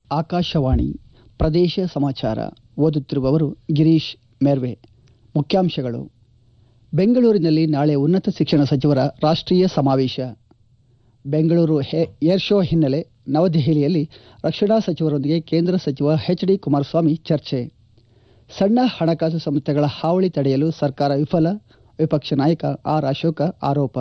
ಆಕಾಶವಾಣಿ ಪ್ರದೇಶ ಸಮಾಚಾರ ಓದುತ್ತಿರುವವರು ಗಿರೀಶ್ ಮೇರ್ವೆ ಮುಖ್ಯಾಂಶಗಳು ಬೆಂಗಳೂರಿನಲ್ಲಿ ನಾಳೆ ಉನ್ನತ ಶಿಕ್ಷಣ ಸಚಿವರ ರಾಷ್ಟ್ರೀಯ ಸಮಾವೇಶ ಬೆಂಗಳೂರು ಏರ್ ಶೋ ಹಿನ್ನೆಲೆ ನವದೆಹಲಿಯಲ್ಲಿ ರಕ್ಷಣಾ ಸಚಿವರೊಂದಿಗೆ ಕೇಂದ್ರ ಸಚಿವ ಎಚ್ ಡಿ ಕುಮಾರಸ್ವಾಮಿ ಚರ್ಚೆ ಸಣ್ಣ ಹಣಕಾಸು ಸಂಸ್ಥೆಗಳ ಹಾವಳಿ ತಡೆಯಲು ಸರ್ಕಾರ ವಿಫಲ ವಿಪಕ್ಷ ನಾಯಕ ಆರ್ ಅಶೋಕ ಆರೋಪ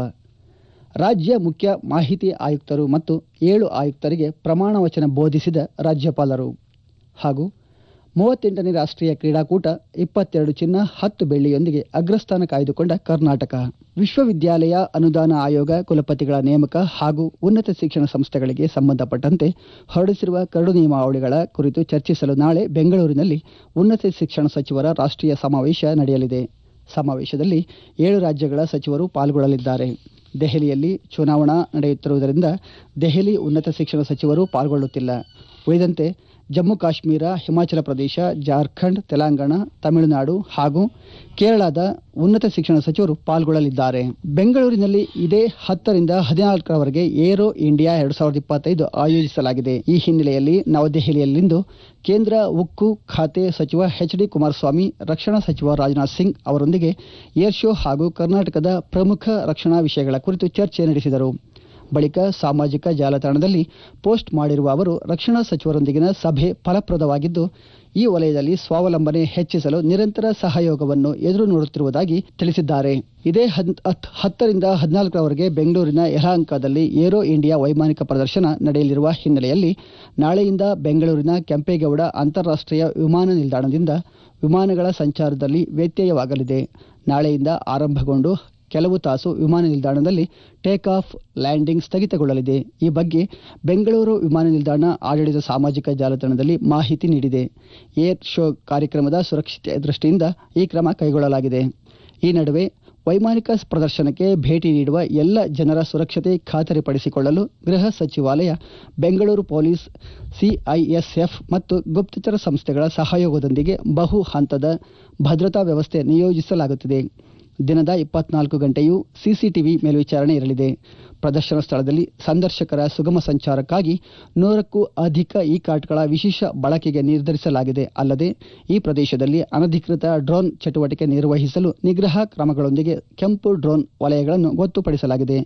ರಾಜ್ಯ ಮುಖ್ಯ ಮಾಹಿತಿ ಆಯುಕ್ತರು ಮತ್ತು ಏಳು ಆಯುಕ್ತರಿಗೆ ಪ್ರಮಾಣ ವಚನ ಬೋಧಿಸಿದ ರಾಜ್ಯಪಾಲರು ಹಾಗೂ ಮೂವತ್ತೆಂಟನೇ ರಾಷ್ಟ್ರೀಯ ಕ್ರೀಡಾಕೂಟ ಇಪ್ಪತ್ತೆರಡು ಚಿನ್ನ ಹತ್ತು ಬೆಳ್ಳಿಯೊಂದಿಗೆ ಅಗ್ರಸ್ಥಾನ ಕಾಯ್ದುಕೊಂಡ ಕರ್ನಾಟಕ ವಿಶ್ವವಿದ್ಯಾಲಯ ಅನುದಾನ ಆಯೋಗ ಕುಲಪತಿಗಳ ನೇಮಕ ಹಾಗೂ ಉನ್ನತ ಶಿಕ್ಷಣ ಸಂಸ್ಥೆಗಳಿಗೆ ಸಂಬಂಧಪಟ್ಟಂತೆ ಹೊರಡಿಸಿರುವ ಕರಡು ನಿಯಮಾವಳಿಗಳ ಕುರಿತು ಚರ್ಚಿಸಲು ನಾಳೆ ಬೆಂಗಳೂರಿನಲ್ಲಿ ಉನ್ನತ ಶಿಕ್ಷಣ ಸಚಿವರ ರಾಷ್ಟ್ರೀಯ ಸಮಾವೇಶ ನಡೆಯಲಿದೆ ಸಮಾವೇಶದಲ್ಲಿ ಏಳು ರಾಜ್ಯಗಳ ಸಚಿವರು ಪಾಲ್ಗೊಳ್ಳಲಿದ್ದಾರೆ ದೆಹಲಿಯಲ್ಲಿ ಚುನಾವಣಾ ನಡೆಯುತ್ತಿರುವುದರಿಂದ ದೆಹಲಿ ಉನ್ನತ ಶಿಕ್ಷಣ ಸಚಿವರು ಪಾಲ್ಗೊಳ್ಳುತ್ತಿಲ್ಲ ಉಳಿದಂತೆ ಜಮ್ಮು ಕಾಶ್ಮೀರ ಹಿಮಾಚಲ ಪ್ರದೇಶ ಜಾರ್ಖಂಡ್ ತೆಲಂಗಾಣ ತಮಿಳುನಾಡು ಹಾಗೂ ಕೇರಳದ ಉನ್ನತ ಶಿಕ್ಷಣ ಸಚಿವರು ಪಾಲ್ಗೊಳ್ಳಲಿದ್ದಾರೆ ಬೆಂಗಳೂರಿನಲ್ಲಿ ಇದೇ ಹತ್ತರಿಂದ ಹದಿನಾಲ್ಕರವರೆಗೆ ಏರೋ ಇಂಡಿಯಾ ಎರಡು ಸಾವಿರದ ಇಪ್ಪತ್ತೈದು ಆಯೋಜಿಸಲಾಗಿದೆ ಈ ಹಿನ್ನೆಲೆಯಲ್ಲಿ ನವದೆಹಲಿಯಲ್ಲಿಂದು ಕೇಂದ್ರ ಉಕ್ಕು ಖಾತೆ ಸಚಿವ ಎಚ್ ಡಿ ಕುಮಾರಸ್ವಾಮಿ ರಕ್ಷಣಾ ಸಚಿವ ರಾಜನಾಥ್ ಸಿಂಗ್ ಅವರೊಂದಿಗೆ ಏರ್ ಶೋ ಹಾಗೂ ಕರ್ನಾಟಕದ ಪ್ರಮುಖ ರಕ್ಷಣಾ ವಿಷಯಗಳ ಕುರಿತು ಚರ್ಚೆ ನಡೆಸಿದರು ಬಳಿಕ ಸಾಮಾಜಿಕ ಜಾಲತಾಣದಲ್ಲಿ ಪೋಸ್ಟ್ ಮಾಡಿರುವ ಅವರು ರಕ್ಷಣಾ ಸಚಿವರೊಂದಿಗಿನ ಸಭೆ ಫಲಪ್ರದವಾಗಿದ್ದು ಈ ವಲಯದಲ್ಲಿ ಸ್ವಾವಲಂಬನೆ ಹೆಚ್ಚಿಸಲು ನಿರಂತರ ಸಹಯೋಗವನ್ನು ಎದುರು ನೋಡುತ್ತಿರುವುದಾಗಿ ತಿಳಿಸಿದ್ದಾರೆ ಇದೇ ಹತ್ತರಿಂದ ಹದಿನಾಲ್ಕರವರೆಗೆ ಬೆಂಗಳೂರಿನ ಯಲಹಂಕದಲ್ಲಿ ಏರೋ ಇಂಡಿಯಾ ವೈಮಾನಿಕ ಪ್ರದರ್ಶನ ನಡೆಯಲಿರುವ ಹಿನ್ನೆಲೆಯಲ್ಲಿ ನಾಳೆಯಿಂದ ಬೆಂಗಳೂರಿನ ಕೆಂಪೇಗೌಡ ಅಂತಾರಾಷ್ಟ್ರೀಯ ವಿಮಾನ ನಿಲ್ದಾಣದಿಂದ ವಿಮಾನಗಳ ಸಂಚಾರದಲ್ಲಿ ವ್ಯತ್ಯಯವಾಗಲಿದೆ ನಾಳೆಯಿಂದ ಆರಂಭಗೊಂಡು ಕೆಲವು ತಾಸು ವಿಮಾನ ನಿಲ್ದಾಣದಲ್ಲಿ ಟೇಕ್ ಆಫ್ ಲ್ಯಾಂಡಿಂಗ್ ಸ್ಥಗಿತಗೊಳ್ಳಲಿದೆ ಈ ಬಗ್ಗೆ ಬೆಂಗಳೂರು ವಿಮಾನ ನಿಲ್ದಾಣ ಆಡಳಿತ ಸಾಮಾಜಿಕ ಜಾಲತಾಣದಲ್ಲಿ ಮಾಹಿತಿ ನೀಡಿದೆ ಏರ್ ಶೋ ಕಾರ್ಯಕ್ರಮದ ಸುರಕ್ಷತೆ ದೃಷ್ಟಿಯಿಂದ ಈ ಕ್ರಮ ಕೈಗೊಳ್ಳಲಾಗಿದೆ ಈ ನಡುವೆ ವೈಮಾನಿಕ ಪ್ರದರ್ಶನಕ್ಕೆ ಭೇಟಿ ನೀಡುವ ಎಲ್ಲ ಜನರ ಸುರಕ್ಷತೆ ಖಾತರಿಪಡಿಸಿಕೊಳ್ಳಲು ಗೃಹ ಸಚಿವಾಲಯ ಬೆಂಗಳೂರು ಪೊಲೀಸ್ ಸಿಐಎಸ್ಎಫ್ ಮತ್ತು ಗುಪ್ತಚರ ಸಂಸ್ಥೆಗಳ ಸಹಯೋಗದೊಂದಿಗೆ ಬಹು ಹಂತದ ಭದ್ರತಾ ವ್ಯವಸ್ಥೆ ನಿಯೋಜಿಸಲಾಗುತ್ತಿದೆ ದಿನದ ಇಪ್ಪತ್ನಾಲ್ಕು ಗಂಟೆಯೂ ಸಿಸಿಟಿವಿ ಮೇಲ್ವಿಚಾರಣೆ ಇರಲಿದೆ ಪ್ರದರ್ಶನ ಸ್ಥಳದಲ್ಲಿ ಸಂದರ್ಶಕರ ಸುಗಮ ಸಂಚಾರಕ್ಕಾಗಿ ನೂರಕ್ಕೂ ಅಧಿಕ ಇ ಕಾರ್ಟ್ಗಳ ವಿಶೇಷ ಬಳಕೆಗೆ ನಿರ್ಧರಿಸಲಾಗಿದೆ ಅಲ್ಲದೆ ಈ ಪ್ರದೇಶದಲ್ಲಿ ಅನಧಿಕೃತ ಡ್ರೋನ್ ಚಟುವಟಿಕೆ ನಿರ್ವಹಿಸಲು ನಿಗ್ರಹ ಕ್ರಮಗಳೊಂದಿಗೆ ಕೆಂಪು ಡ್ರೋನ್ ವಲಯಗಳನ್ನು ಗೊತ್ತುಪಡಿಸಲಾಗಿದೆ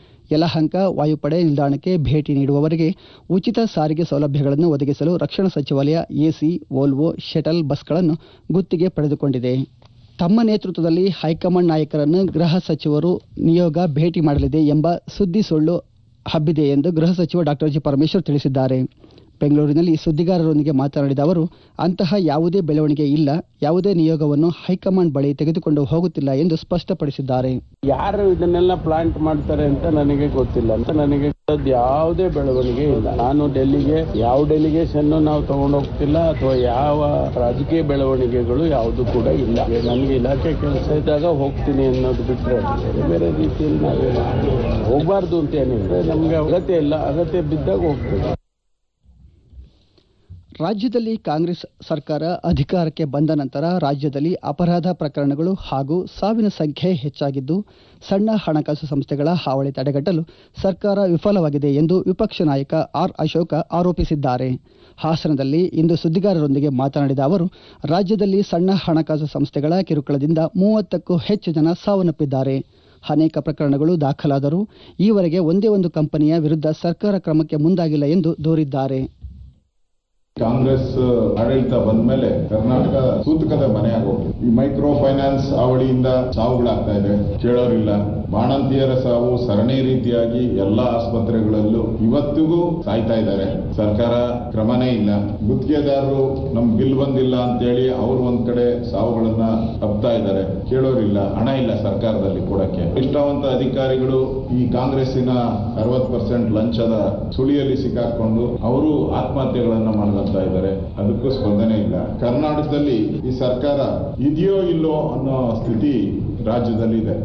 ಯಲಹಂಕ ವಾಯುಪಡೆ ನಿಲ್ದಾಣಕ್ಕೆ ಭೇಟಿ ನೀಡುವವರಿಗೆ ಉಚಿತ ಸಾರಿಗೆ ಸೌಲಭ್ಯಗಳನ್ನು ಒದಗಿಸಲು ರಕ್ಷಣಾ ಸಚಿವಾಲಯ ಎಸಿ ವೋಲ್ವೋ ಶಟಲ್ ಬಸ್ಗಳನ್ನು ಗುತ್ತಿಗೆ ಪಡೆದುಕೊಂಡಿದೆ ತಮ್ಮ ನೇತೃತ್ವದಲ್ಲಿ ಹೈಕಮಾಂಡ್ ನಾಯಕರನ್ನು ಗೃಹ ಸಚಿವರು ನಿಯೋಗ ಭೇಟಿ ಮಾಡಲಿದೆ ಎಂಬ ಸುದ್ದಿ ಸುಳ್ಳು ಹಬ್ಬಿದೆ ಎಂದು ಗೃಹ ಸಚಿವ ಡಾಕ್ಟರ್ ಜಿ ಪರಮೇಶ್ವರ್ ತಿಳಿಸಿದ್ದಾರೆ ಬೆಂಗಳೂರಿನಲ್ಲಿ ಸುದ್ದಿಗಾರರೊಂದಿಗೆ ಮಾತನಾಡಿದ ಅವರು ಅಂತಹ ಯಾವುದೇ ಬೆಳವಣಿಗೆ ಇಲ್ಲ ಯಾವುದೇ ನಿಯೋಗವನ್ನು ಹೈಕಮಾಂಡ್ ಬಳಿ ತೆಗೆದುಕೊಂಡು ಹೋಗುತ್ತಿಲ್ಲ ಎಂದು ಸ್ಪಷ್ಟಪಡಿಸಿದ್ದಾರೆ ಯಾರು ಇದನ್ನೆಲ್ಲ ಪ್ಲಾಂಟ್ ಮಾಡ್ತಾರೆ ಅಂತ ನನಗೆ ಗೊತ್ತಿಲ್ಲ ಅಂತ ನನಗೆ ಯಾವುದೇ ಬೆಳವಣಿಗೆ ಇಲ್ಲ ನಾನು ಡೆಲ್ಲಿಗೆ ಯಾವ ಡೆಲಿಗೇಷನ್ ನಾವು ತಗೊಂಡು ಹೋಗ್ತಿಲ್ಲ ಅಥವಾ ಯಾವ ರಾಜಕೀಯ ಬೆಳವಣಿಗೆಗಳು ಯಾವುದು ಕೂಡ ಇಲ್ಲ ನನಗೆ ಇಲಾಖೆ ಕೆಲಸ ಇದ್ದಾಗ ಹೋಗ್ತೀನಿ ಅನ್ನೋದು ಬಿಟ್ರೆ ಬೇರೆ ಬೇರೆ ರೀತಿಯಲ್ಲಿ ನಾವೇ ಹೋಗಬಾರ್ದು ಅಂತ ಏನಿಲ್ಲ ನಮ್ಗೆ ಅಗತ್ಯ ಇಲ್ಲ ಅಗತ್ಯ ಬಿದ್ದಾಗ ಹೋಗ್ತೀವಿ ರಾಜ್ಯದಲ್ಲಿ ಕಾಂಗ್ರೆಸ್ ಸರ್ಕಾರ ಅಧಿಕಾರಕ್ಕೆ ಬಂದ ನಂತರ ರಾಜ್ಯದಲ್ಲಿ ಅಪರಾಧ ಪ್ರಕರಣಗಳು ಹಾಗೂ ಸಾವಿನ ಸಂಖ್ಯೆ ಹೆಚ್ಚಾಗಿದ್ದು ಸಣ್ಣ ಹಣಕಾಸು ಸಂಸ್ಥೆಗಳ ಹಾವಳಿ ತಡೆಗಟ್ಟಲು ಸರ್ಕಾರ ವಿಫಲವಾಗಿದೆ ಎಂದು ವಿಪಕ್ಷ ನಾಯಕ ಆರ್ ಅಶೋಕ ಆರೋಪಿಸಿದ್ದಾರೆ ಹಾಸನದಲ್ಲಿ ಇಂದು ಸುದ್ದಿಗಾರರೊಂದಿಗೆ ಮಾತನಾಡಿದ ಅವರು ರಾಜ್ಯದಲ್ಲಿ ಸಣ್ಣ ಹಣಕಾಸು ಸಂಸ್ಥೆಗಳ ಕಿರುಕುಳದಿಂದ ಮೂವತ್ತಕ್ಕೂ ಹೆಚ್ಚು ಜನ ಸಾವನ್ನಪ್ಪಿದ್ದಾರೆ ಅನೇಕ ಪ್ರಕರಣಗಳು ದಾಖಲಾದರೂ ಈವರೆಗೆ ಒಂದೇ ಒಂದು ಕಂಪನಿಯ ವಿರುದ್ಧ ಸರ್ಕಾರ ಕ್ರಮಕ್ಕೆ ಮುಂದಾಗಿಲ್ಲ ಎಂದು ದೂರಿದ್ದಾರೆ ಕಾಂಗ್ರೆಸ್ ಆಡಳಿತ ಬಂದ ಮೇಲೆ ಕರ್ನಾಟಕ ಸೂತಕದ ಮನೆಯಾಗೋಗಿದೆ ಈ ಮೈಕ್ರೋ ಫೈನಾನ್ಸ್ ಅವಳಿಯಿಂದ ಸಾವುಗಳಾಗ್ತಾ ಇದೆ ಕೇಳೋರಿಲ್ಲ ಬಾಣಂತಿಯರ ಸಾವು ಸರಣಿ ರೀತಿಯಾಗಿ ಎಲ್ಲಾ ಆಸ್ಪತ್ರೆಗಳಲ್ಲೂ ಇವತ್ತಿಗೂ ಸಾಯ್ತಾ ಇದ್ದಾರೆ ಸರ್ಕಾರ ಕ್ರಮನೇ ಇಲ್ಲ ಗುತ್ತಿಗೆದಾರರು ನಮ್ ಬಿಲ್ ಬಂದಿಲ್ಲ ಅಂತೇಳಿ ಅವರು ಒಂದ್ ಕಡೆ ಸಾವುಗಳನ್ನ ಹಬ್ತಾ ಇದ್ದಾರೆ ಕೇಳೋರಿಲ್ಲ ಹಣ ಇಲ್ಲ ಸರ್ಕಾರದಲ್ಲಿ ಕೊಡಕ್ಕೆ ನಿಷ್ಠಾವಂತ ಅಧಿಕಾರಿಗಳು ಈ ಕಾಂಗ್ರೆಸ್ಸಿನ ಅರವತ್ ಪರ್ಸೆಂಟ್ ಲಂಚದ ಸುಳಿಯಲ್ಲಿ ಸಿಕ್ಕಾಕೊಂಡು ಅವರು ಆತ್ಮಹತ್ಯೆಗಳನ್ನ ಮಾಡ್ತಾ ಇದ್ದಾರೆ ಅದಕ್ಕೂ ಸ್ಪಂದನೆ ಇಲ್ಲ ಕರ್ನಾಟಕದಲ್ಲಿ ಈ ಸರ್ಕಾರ ಇದೆಯೋ ಇಲ್ಲೋ ಅನ್ನೋ ಸ್ಥಿತಿ ರಾಜ್ಯದಲ್ಲಿ ಇದೆ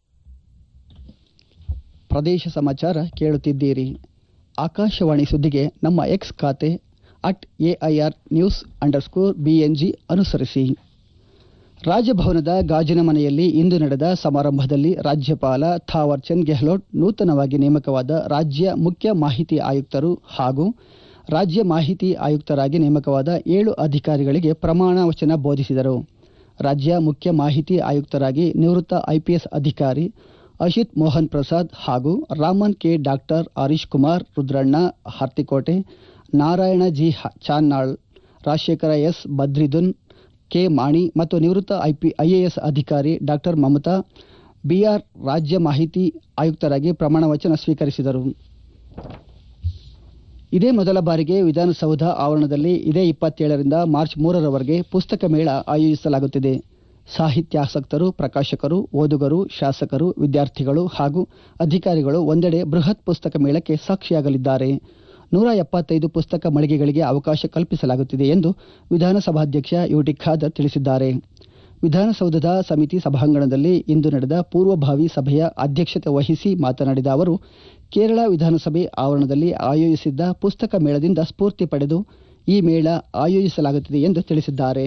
ಪ್ರದೇಶ ಸಮಾಚಾರ ಕೇಳುತ್ತಿದ್ದೀರಿ ಆಕಾಶವಾಣಿ ಸುದ್ದಿಗೆ ನಮ್ಮ ಎಕ್ಸ್ ಖಾತೆ at AIR news underscore BNG ಅನುಸರಿಸಿ ರಾಜಭವನದ ಗಾಜಿನ ಮನೆಯಲ್ಲಿ ಇಂದು ನಡೆದ ಸಮಾರಂಭದಲ್ಲಿ ರಾಜ್ಯಪಾಲ ಥಾವರ್ ಚಂದ್ ಗೆಹ್ಲೋಟ್ ನೂತನವಾಗಿ ನೇಮಕವಾದ ರಾಜ್ಯ ಮುಖ್ಯ ಮಾಹಿತಿ ಆಯುಕ್ತರು ಹಾಗೂ ರಾಜ್ಯ ಮಾಹಿತಿ ಆಯುಕ್ತರಾಗಿ ನೇಮಕವಾದ ಏಳು ಅಧಿಕಾರಿಗಳಿಗೆ ಪ್ರಮಾಣ ವಚನ ಬೋಧಿಸಿದರು ರಾಜ್ಯ ಮುಖ್ಯ ಮಾಹಿತಿ ಆಯುಕ್ತರಾಗಿ ನಿವೃತ್ತ ಐಪಿಎಸ್ ಅಧಿಕಾರಿ ಅಶಿತ್ ಮೋಹನ್ ಪ್ರಸಾದ್ ಹಾಗೂ Raman K doctor Harish Kumar Rudranna Harthikote Narayana G ಹ- ಚಾನ್ನಾಳ್ ರಾಜಶೇಖರ ಎಸ್ ಬದ್ರಿದುನ್ ಕೆ ಮಾಣಿ ಮತ್ತು ನಿವೃತ್ತ ಐಪಿ ಐಎಎಸ್ ಅಧಿಕಾರಿ ಡಾಕ್ಟರ್ ಮಮತಾ ಬಿಆರ್ ರಾಜ್ಯ ಮಾಹಿತಿ ಆಯುಕ್ತರಾಗಿ ಪ್ರಮಾಣ ವಚನ ಸ್ವೀಕರಿಸಿದರು ಇದೇ ಮೊದಲ ಬಾರಿಗೆ ವಿಧಾನಸೌಧ ಆವರಣದಲ್ಲಿ ಇದೇ ಇಪ್ಪತ್ತೇಳರಿಂದ ಮಾರ್ಚ್ ಮೂರರವರೆಗೆ ಪುಸ್ತಕ ಮೇಳ ಆಯೋಜಿಸಲಾಗುತ್ತಿದೆ ಸಾಹಿತ್ಯಾಸಕ್ತರು ಪ್ರಕಾಶಕರು ಓದುಗರು ಶಾಸಕರು ವಿದ್ಯಾರ್ಥಿಗಳು ಹಾಗೂ ಅಧಿಕಾರಿಗಳು ಒಂದೆಡೆ ಬೃಹತ್ ಪುಸ್ತಕ ಮೇಳಕ್ಕೆ ಸಾಕ್ಷಿಯಾಗಲಿದ್ದಾರೆ ನೂರ ಎಪ್ಪತ್ತೈದು ಪುಸ್ತಕ ಮಳಿಗೆಗಳಿಗೆ ಅವಕಾಶ ಕಲ್ಪಿಸಲಾಗುತ್ತಿದೆ ಎಂದು ವಿಧಾನಸಭಾಧ್ಯಕ್ಷ ಯುಟಿ ಖಾದರ್ ತಿಳಿಸಿದ್ದಾರೆ ವಿಧಾನಸೌಧದ ಸಮಿತಿ ಸಭಾಂಗಣದಲ್ಲಿ ಇಂದು ನಡೆದ ಪೂರ್ವಭಾವಿ ಸಭೆಯ ಅಧ್ಯಕ್ಷತೆ ವಹಿಸಿ ಮಾತನಾಡಿದ ಅವರು ಕೇರಳ ವಿಧಾನಸಭೆ ಆವರಣದಲ್ಲಿ ಆಯೋಜಿಸಿದ್ದ ಪುಸ್ತಕ ಮೇಳದಿಂದ ಸ್ಫೂರ್ತಿ ಪಡೆದು ಈ ಮೇಳ ಆಯೋಜಿಸಲಾಗುತ್ತಿದೆ ಎಂದು ತಿಳಿಸಿದ್ದಾರೆ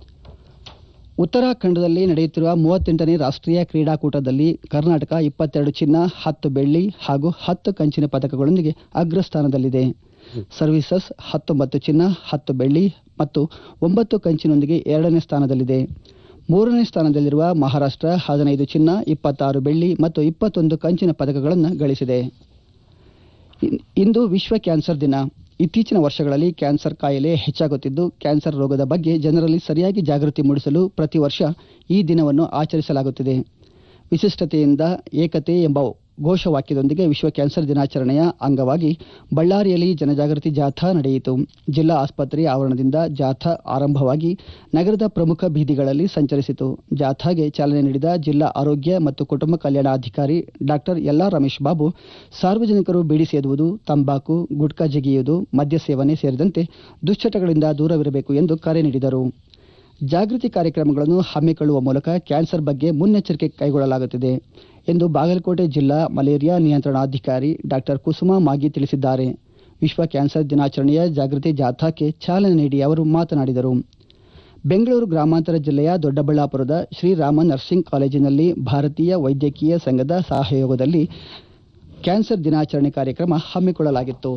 ಉತ್ತರಾಖಂಡದಲ್ಲಿ ನಡೆಯುತ್ತಿರುವ ಮೂವತ್ತೆಂಟನೇ ರಾಷ್ಟ್ರೀಯ ಕ್ರೀಡಾಕೂಟದಲ್ಲಿ ಕರ್ನಾಟಕ ಇಪ್ಪತ್ತೆರಡು ಚಿನ್ನ ಹತ್ತು ಬೆಳ್ಳಿ ಹಾಗೂ ಹತ್ತು ಕಂಚಿನ ಪದಕಗಳೊಂದಿಗೆ ಅಗ್ರಸ್ಥಾನದಲ್ಲಿದೆ ಸರ್ವೀಸಸ್ ಹತ್ತೊಂಬತ್ತು ಚಿನ್ನ ಹತ್ತು ಬೆಳ್ಳಿ ಮತ್ತು ಒಂಬತ್ತು ಕಂಚಿನೊಂದಿಗೆ ಎರಡನೇ ಸ್ಥಾನದಲ್ಲಿದೆ ಮೂರನೇ ಸ್ಥಾನದಲ್ಲಿರುವ ಮಹಾರಾಷ್ಟ್ರ ಹದಿನೈದು ಚಿನ್ನ ಇಪ್ಪತ್ತಾರು ಬೆಳ್ಳಿ ಮತ್ತು ಇಪ್ಪತ್ತೊಂದು ಕಂಚಿನ ಪದಕಗಳನ್ನು ಗಳಿಸಿದೆ ಇನ್- ಇಂದು ವಿಶ್ವ ಕ್ಯಾನ್ಸರ್ ದಿನ ಇತ್ತೀಚಿನ ವರ್ಷಗಳಲ್ಲಿ ಕ್ಯಾನ್ಸರ್ ಕಾಯಿಲೆ ಹೆಚ್ಚಾಗುತ್ತಿದ್ದು ಕ್ಯಾನ್ಸರ್ ರೋಗದ ಬಗ್ಗೆ ಜನರಲ್ಲಿ ಸರಿಯಾಗಿ ಜಾಗೃತಿ ಮೂಡಿಸಲು ಪ್ರತಿ ವರ್ಷ ಈ ದಿನವನ್ನು ಆಚರಿಸಲಾಗುತ್ತಿದೆ ವಿಶಿಷ್ಟತೆಯಿಂದ ಏಕತೆ ಎಂಬ ಘೋಷವಾಕ್ಯದೊಂದಿಗೆ ವಿಶ್ವ ಕ್ಯಾನ್ಸರ್ ದಿನಾಚರಣೆಯ ಅಂಗವಾಗಿ ಬಳ್ಳಾರಿಯಲ್ಲಿ ಜನಜಾಗೃತಿ ಜಾಥಾ ನಡೆಯಿತು ಜಿಲ್ಲಾ ಆಸ್ಪತ್ರೆ ಆವರಣದಿಂದ ಜಾಥಾ ಆರಂಭವಾಗಿ ನಗರದ ಪ್ರಮುಖ ಬೀದಿಗಳಲ್ಲಿ ಸಂಚರಿಸಿತು ಜಾಥಾಗೆ ಚಾಲನೆ ನೀಡಿದ ಜಿಲ್ಲಾ ಆರೋಗ್ಯ ಮತ್ತು ಕುಟುಂಬ ಕಲ್ಯಾಣಾಧಿಕಾರಿ ಡಾಕ್ಟರ್ ಯಲ್ಲಾ ರಮೇಶ್ ಬಾಬು ಸಾರ್ವಜನಿಕರು ಬೀಡಿ ಸೇದುವುದು ತಂಬಾಕು ಗುಟ್ಕಾ ಜಗಿಯುವುದು ಮದ್ಯ ಸೇವನೆ ಸೇರಿದಂತೆ ದುಶ್ಚಟಗಳಿಂದ ದೂರವಿರಬೇಕು ಎಂದು ಕರೆ ನೀಡಿದರು ಜಾಗೃತಿ ಕಾರ್ಯಕ್ರಮಗಳನ್ನು ಹಮ್ಮಿಕೊಳ್ಳುವ ಮೂಲಕ ಕ್ಯಾನ್ಸರ್ ಬಗ್ಗೆ ಮುನ್ನೆಚ್ಚರಿಕೆ ಕೈಗೊಳ್ಳಲಾಗುತ್ತಿದೆ ಎಂದು ಬಾಗಲಕೋಟೆ ಜಿಲ್ಲಾ ಮಲೇರಿಯಾ ನಿಯಂತ್ರಣಾಧಿಕಾರಿ ಡಾಕ್ಟರ್ ಕುಸುಮಾ ಮಾಗಿ ತಿಳಿಸಿದ್ದಾರೆ ವಿಶ್ವ ಕ್ಯಾನ್ಸರ್ ದಿನಾಚರಣೆಯ ಜಾಗೃತಿ ಜಾಥಾಕ್ಕೆ ಚಾಲನೆ ನೀಡಿ ಅವರು ಮಾತನಾಡಿದರು ಬೆಂಗಳೂರು ಗ್ರಾಮಾಂತರ ಜಿಲ್ಲೆಯ ದೊಡ್ಡಬಳ್ಳಾಪುರದ ಶ್ರೀರಾಮ ನರ್ಸಿಂಗ್ ಕಾಲೇಜಿನಲ್ಲಿ ಭಾರತೀಯ ವೈದ್ಯಕೀಯ ಸಂಘದ ಸಹಯೋಗದಲ್ಲಿ ಕ್ಯಾನ್ಸರ್ ದಿನಾಚರಣೆ ಕಾರ್ಯಕ್ರಮ ಹಮ್ಮಿಕೊಳ್ಳಲಾಗಿತ್ತು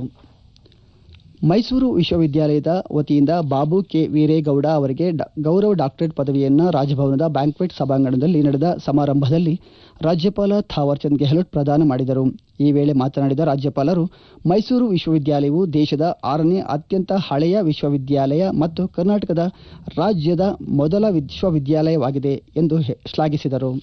ಮೈಸೂರು ವಿಶ್ವವಿದ್ಯಾಲಯದ ವತಿಯಿಂದ ಬಾಬು ಕೆ ವೀರೇಗೌಡ ಅವರಿಗೆ ಡ- ಗೌರವ ಡಾಕ್ಟರೇಟ್ ಪದವಿಯನ್ನು ರಾಜಭವನದ ಬ್ಯಾಂಕ್ವೆಟ್ ಸಭಾಂಗಣದಲ್ಲಿ ನಡೆದ ಸಮಾರಂಭದಲ್ಲಿ ರಾಜ್ಯಪಾಲ ಥಾವರ್ಚಂದ್ ಗೆಹ್ಲೋಟ್ ಪ್ರದಾನ ಮಾಡಿದರು ಈ ವೇಳೆ ಮಾತನಾಡಿದ ರಾಜ್ಯಪಾಲರು ಮೈಸೂರು ವಿಶ್ವವಿದ್ಯಾಲಯವು ದೇಶದ ಆರನೇ ಅತ್ಯಂತ ಹಳೆಯ ವಿಶ್ವವಿದ್ಯಾಲಯ ಮತ್ತು ಕರ್ನಾಟಕದ ರಾಜ್ಯದ ಮೊದಲ ವಿಶ್ವವಿದ್ಯಾಲಯವಾಗಿದೆ ಎಂದು ಹೆ- ಶ್ಲಾಘಿಸಿದರು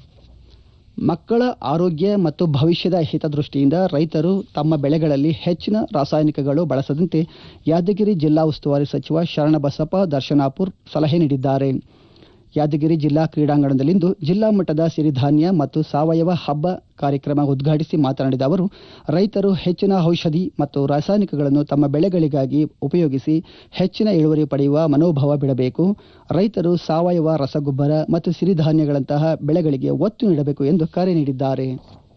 ಮಕ್ಕಳ ಆರೋಗ್ಯ ಮತ್ತು ಭವಿಷ್ಯದ ಹಿತದೃಷ್ಟಿಯಿಂದ ರೈತರು ತಮ್ಮ ಬೆಳೆಗಳಲ್ಲಿ ಹೆಚ್ಚಿನ ರಾಸಾಯನಿಕಗಳು ಬಳಸದಂತೆ ಯಾದಗಿರಿ ಜಿಲ್ಲಾ ಉಸ್ತುವಾರಿ ಸಚಿವ ಶರಣಬಸಪ್ಪ ದರ್ಶನಾಪುರ್ ಸಲಹೆ ನೀಡಿದ್ದಾರೆ ಯಾದಗಿರಿ ಜಿಲ್ಲಾ ಕ್ರೀಡಾಂಗಣದಲ್ಲಿಂದು ಜಿಲ್ಲಾ ಮಟ್ಟದ ಸಿರಿಧಾನ್ಯ ಮತ್ತು ಸಾವಯವ ಹಬ್ಬ ಕಾರ್ಯಕ್ರಮ ಉದ್ಘಾಟಿಸಿ ಮಾತನಾಡಿದ ಅವರು ರೈತರು ಹೆಚ್ಚಿನ ಔಷಧಿ ಮತ್ತು ರಾಸಾಯನಿಕಗಳನ್ನು ತಮ್ಮ ಬೆಳೆಗಳಿಗಾಗಿ ಉಪಯೋಗಿಸಿ ಹೆಚ್ಚಿನ ಇಳುವರಿ ಪಡೆಯುವ ಮನೋಭಾವ ಬಿಡಬೇಕು ರೈತರು ಸಾವಯವ ರಸಗೊಬ್ಬರ ಮತ್ತು ಸಿರಿಧಾನ್ಯಗಳಂತಹ ಬೆಳೆಗಳಿಗೆ ಒತ್ತು ನೀಡಬೇಕು ಎಂದು ಕರೆ ನೀಡಿದ್ದಾರೆ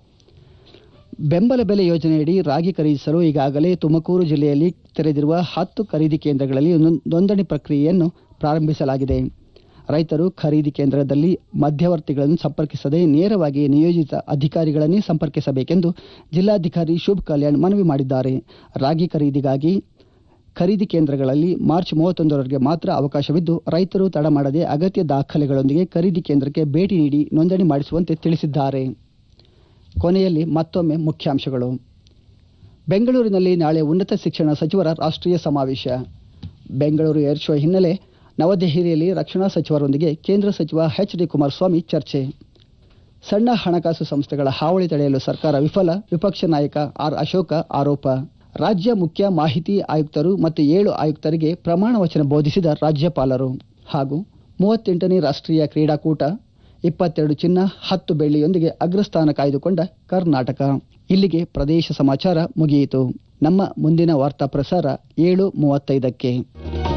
ಬೆಂಬಲ ಬೆಲೆ ಯೋಜನೆಯಡಿ ರಾಗಿ ಖರೀದಿಸಲು ಈಗಾಗಲೇ ತುಮಕೂರು ಜಿಲ್ಲೆಯಲ್ಲಿ ತೆರೆದಿರುವ ಹತ್ತು ಖರೀದಿ ಕೇಂದ್ರಗಳಲ್ಲಿ ನೊಂದ್- ನೋಂದಣಿ ಪ್ರಕ್ರಿಯೆಯನ್ನು ಪ್ರಾರಂಭಿಸಲಾಗಿದೆ ರೈತರು ಖರೀದಿ ಕೇಂದ್ರದಲ್ಲಿ ಮಧ್ಯವರ್ತಿಗಳನ್ನು ಸಂಪರ್ಕಿಸದೆ ನೇರವಾಗಿ ನಿಯೋಜಿತ ಅಧಿಕಾರಿಗಳನ್ನೇ ಸಂಪರ್ಕಿಸಬೇಕೆಂದು ಜಿಲ್ಲಾಧಿಕಾರಿ ಶುಭ್ ಕಲ್ಯಾಣ್ ಮನವಿ ಮಾಡಿದ್ದಾರೆ ರಾಗಿ ಖರೀದಿಗಾಗಿ ಖರೀದಿ ಕೇಂದ್ರಗಳಲ್ಲಿ ಮಾರ್ಚ್ ಮೂವತ್ತೊಂದರವರೆಗೆ ಮಾತ್ರ ಅವಕಾಶವಿದ್ದು ರೈತರು ತಡ ಮಾಡದೆ ಅಗತ್ಯ ದಾಖಲೆಗಳೊಂದಿಗೆ ಖರೀದಿ ಕೇಂದ್ರಕ್ಕೆ ಭೇಟಿ ನೀಡಿ ನೋಂದಣಿ ಮಾಡಿಸುವಂತೆ ತಿಳಿಸಿದ್ದಾರೆ ಕೊನೆಯಲ್ಲಿ ಮತ್ತೊಮ್ಮೆ ಮುಖ್ಯಾಂಶಗಳು ಬೆಂಗಳೂರಿನಲ್ಲಿ ನಾಳೆ ಉನ್ನತ ಶಿಕ್ಷಣ ಸಚಿವರ ರಾಷ್ಟ್ರೀಯ ಸಮಾವೇಶ ಬೆಂಗಳೂರು ಏರ್ ಶೋ ಹಿನ್ನೆಲೆ ನವದೆಹಲಿಯಲ್ಲಿ ರಕ್ಷಣಾ ಸಚಿವರೊಂದಿಗೆ ಕೇಂದ್ರ ಸಚಿವ ಎಚ್ ಡಿ ಕುಮಾರಸ್ವಾಮಿ ಚರ್ಚೆ ಸಣ್ಣ ಹಣಕಾಸು ಸಂಸ್ಥೆಗಳ ಹಾವಳಿ ತಡೆಯಲು ಸರ್ಕಾರ ವಿಫಲ ವಿಪಕ್ಷ ನಾಯಕ ಆರ್ ಅಶೋಕ ಆರೋಪ ರಾಜ್ಯ ಮುಖ್ಯ ಮಾಹಿತಿ ಆಯುಕ್ತರು ಮತ್ತು ಏಳು ಆಯುಕ್ತರಿಗೆ ಪ್ರಮಾಣ ವಚನ ಬೋಧಿಸಿದ ರಾಜ್ಯಪಾಲರು ಹಾಗೂ ಮೂವತ್ತೆಂಟನೇ ರಾಷ್ಟ್ರೀಯ ಕ್ರೀಡಾಕೂಟ ಇಪ್ಪತ್ತೆರಡು ಚಿನ್ನ ಹತ್ತು ಬೆಳ್ಳಿಯೊಂದಿಗೆ ಅಗ್ರಸ್ಥಾನ ಕಾಯ್ದುಕೊಂಡ ಕರ್ನಾಟಕ ಇಲ್ಲಿಗೆ ಪ್ರದೇಶ ಸಮಾಚಾರ ಮುಗಿಯಿತು ನಮ್ಮ ಮುಂದಿನ ವಾರ್ತಾ ಪ್ರಸಾರ ಏಳು ಮೂವತ್ತೈದಕ್ಕೆ